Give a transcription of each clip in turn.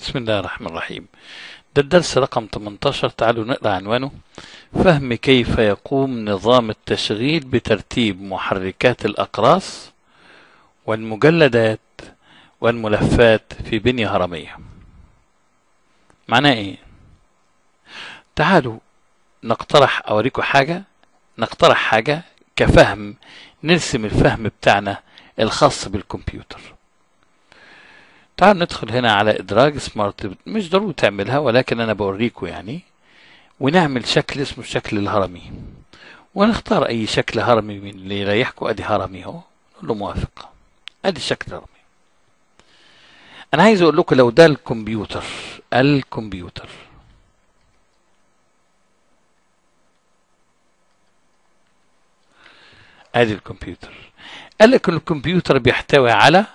بسم الله الرحمن الرحيم ده الدرس رقم 18 تعالوا نقرأ عنوانه فهم كيف يقوم نظام التشغيل بترتيب محركات الأقراص والمجلدات والملفات في بنية هرمية معناه ايه تعالوا نقترح اوريكم حاجة نقترح حاجة كفهم نرسم الفهم بتاعنا الخاص بالكمبيوتر تعال ندخل هنا على ادراج سمارت مش ضروري تعملها ولكن انا بوريكم يعني ونعمل شكل اسمه الشكل الهرمي ونختار اي شكل هرمي من اللي يريحكم ادي هرمي اهو نقول له موافق ادي الشكل الهرمي انا عايز اقول لكم لو ده الكمبيوتر الكمبيوتر ادي الكمبيوتر قال لك الكمبيوتر بيحتوي على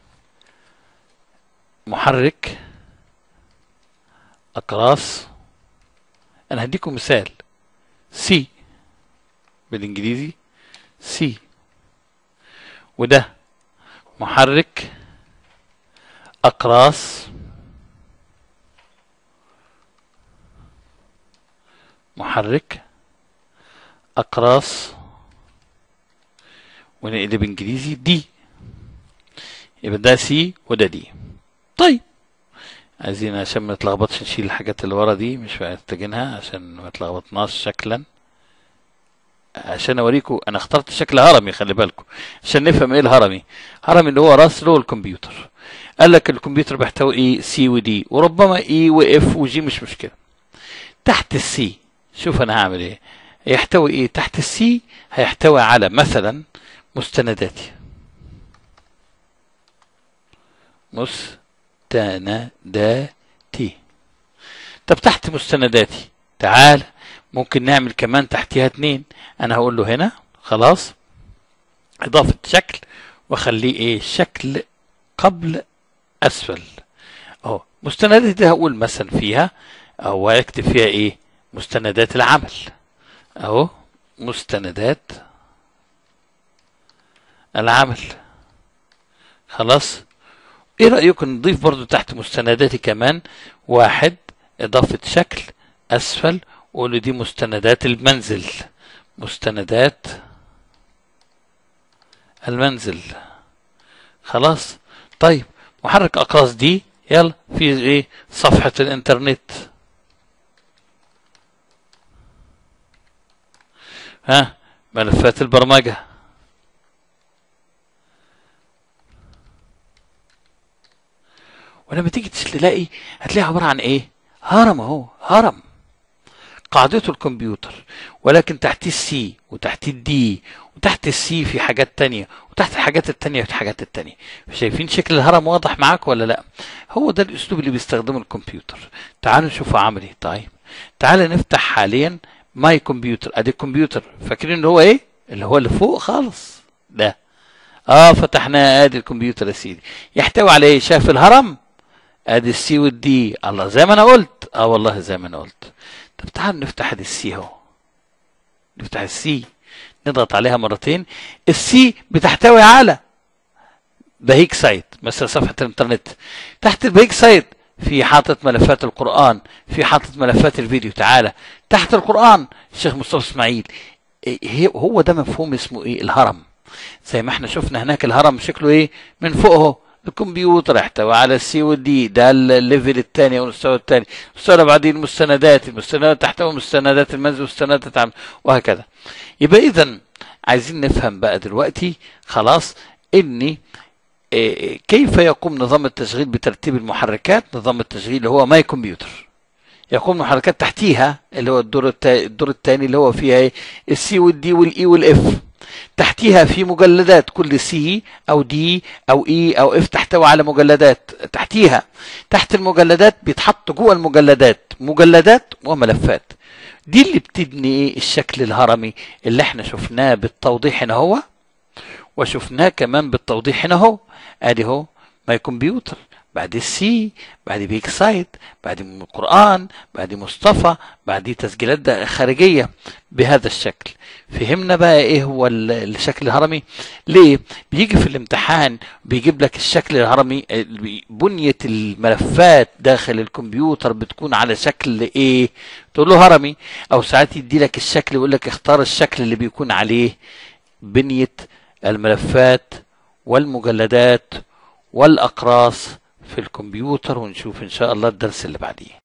محرك اقراص انا هديكم مثال سي بالانجليزي سي وده محرك اقراص محرك اقراص ونقلب انجليزي دي يبقى ده سي وده دي طيب عايزين عشان ما نتلخبطش نشيل الحاجات اللي ورا دي مش محتاجينها عشان ما تلخبطناش شكلا عشان اوريكم انا اخترت شكل هرمي خلي بالكم عشان نفهم ايه الهرمي هرمي اللي هو راس له الكمبيوتر قال لك الكمبيوتر بيحتوي ايه سي ودي وربما اي واف وجي مش مشكله تحت السي شوف انا هعمل ايه يحتوي ايه تحت السي هيحتوي على مثلا مستنداتي مستنداتي طب تحت مستنداتي تعال ممكن نعمل كمان تحتها اتنين انا هقول له هنا خلاص اضافة شكل واخليه ايه شكل قبل اسفل اهو مستنداتي دي هقول مثلا فيها او اكتب فيها ايه مستندات العمل اهو مستندات العمل خلاص ايه رأيكم نضيف برضو تحت مستنداتي كمان واحد اضافة شكل اسفل وقولوا دي مستندات المنزل مستندات المنزل خلاص طيب محرك اقراص دي يلا في ايه صفحة الانترنت ها ملفات البرمجة ولما تيجي تلاقي هتلاقي عبارة عن ايه هرم اهو هرم قاعدته الكمبيوتر ولكن تحتيه السي وتحتيه الدي وتحت السي في حاجات تانية وتحت الحاجات التانية في الحاجات التانية شايفين شكل الهرم واضح معاك ولا لا هو ده الاسلوب اللي بيستخدمه الكمبيوتر تعالوا نشوفه عمل ايه طيب تعالى نفتح حاليا ماي كمبيوتر ادي الكمبيوتر فاكرين اللي هو ايه اللي هو اللي فوق خالص ده اه فتحناه ادي الكمبيوتر يا سيدي يحتوي على ايه شاف الهرم ادي السي والدي الله زي ما انا قلت اه والله زي ما انا قلت طب تعال نفتح ادي السي اهو نفتح السي نضغط عليها مرتين السي بتحتوي على بهيك سايت مثلا صفحة الانترنت تحت البهيك سايت في حاطط ملفات القرآن في حاطط ملفات الفيديو تعالى تحت القرآن الشيخ مصطفى اسماعيل إيه هو ده مفهوم اسمه ايه الهرم زي ما احنا شفنا هناك الهرم شكله ايه من فوق اهو الكمبيوتر يحتوي على السي والدي ده الليفل الثاني او المستوى الثاني المستوى بعدين المستندات المستندات تحتوي مستندات المنزل ومستندات العمل وهكذا يبقى اذا عايزين نفهم بقى دلوقتي خلاص اني إيه كيف يقوم نظام التشغيل بترتيب المحركات نظام التشغيل اللي هو ماي كمبيوتر يقوم المحركات تحتيها اللي هو الدور الدور الثاني اللي هو فيها ايه السي والدي والاي والاف تحتيها في مجلدات كل سي او دي او اي او اف تحتوي على مجلدات تحتيها تحت المجلدات بيتحط جوه المجلدات مجلدات وملفات دي اللي بتبني ايه الشكل الهرمي اللي احنا شفناه بالتوضيح هنا هو وشفناه كمان بالتوضيح هنا هو ادي هو ماي كمبيوتر بعد السي بعد بيك سايت بعد القرآن بعد مصطفى بعد تسجيلات خارجية بهذا الشكل فهمنا بقى ايه هو الشكل الهرمي ليه بيجي في الامتحان بيجيب لك الشكل الهرمي بنية الملفات داخل الكمبيوتر بتكون على شكل ايه تقول له هرمي او ساعات يدي لك الشكل ويقول لك اختار الشكل اللي بيكون عليه بنية الملفات والمجلدات والأقراص في الكمبيوتر ونشوف إن شاء الله الدرس اللي بعديه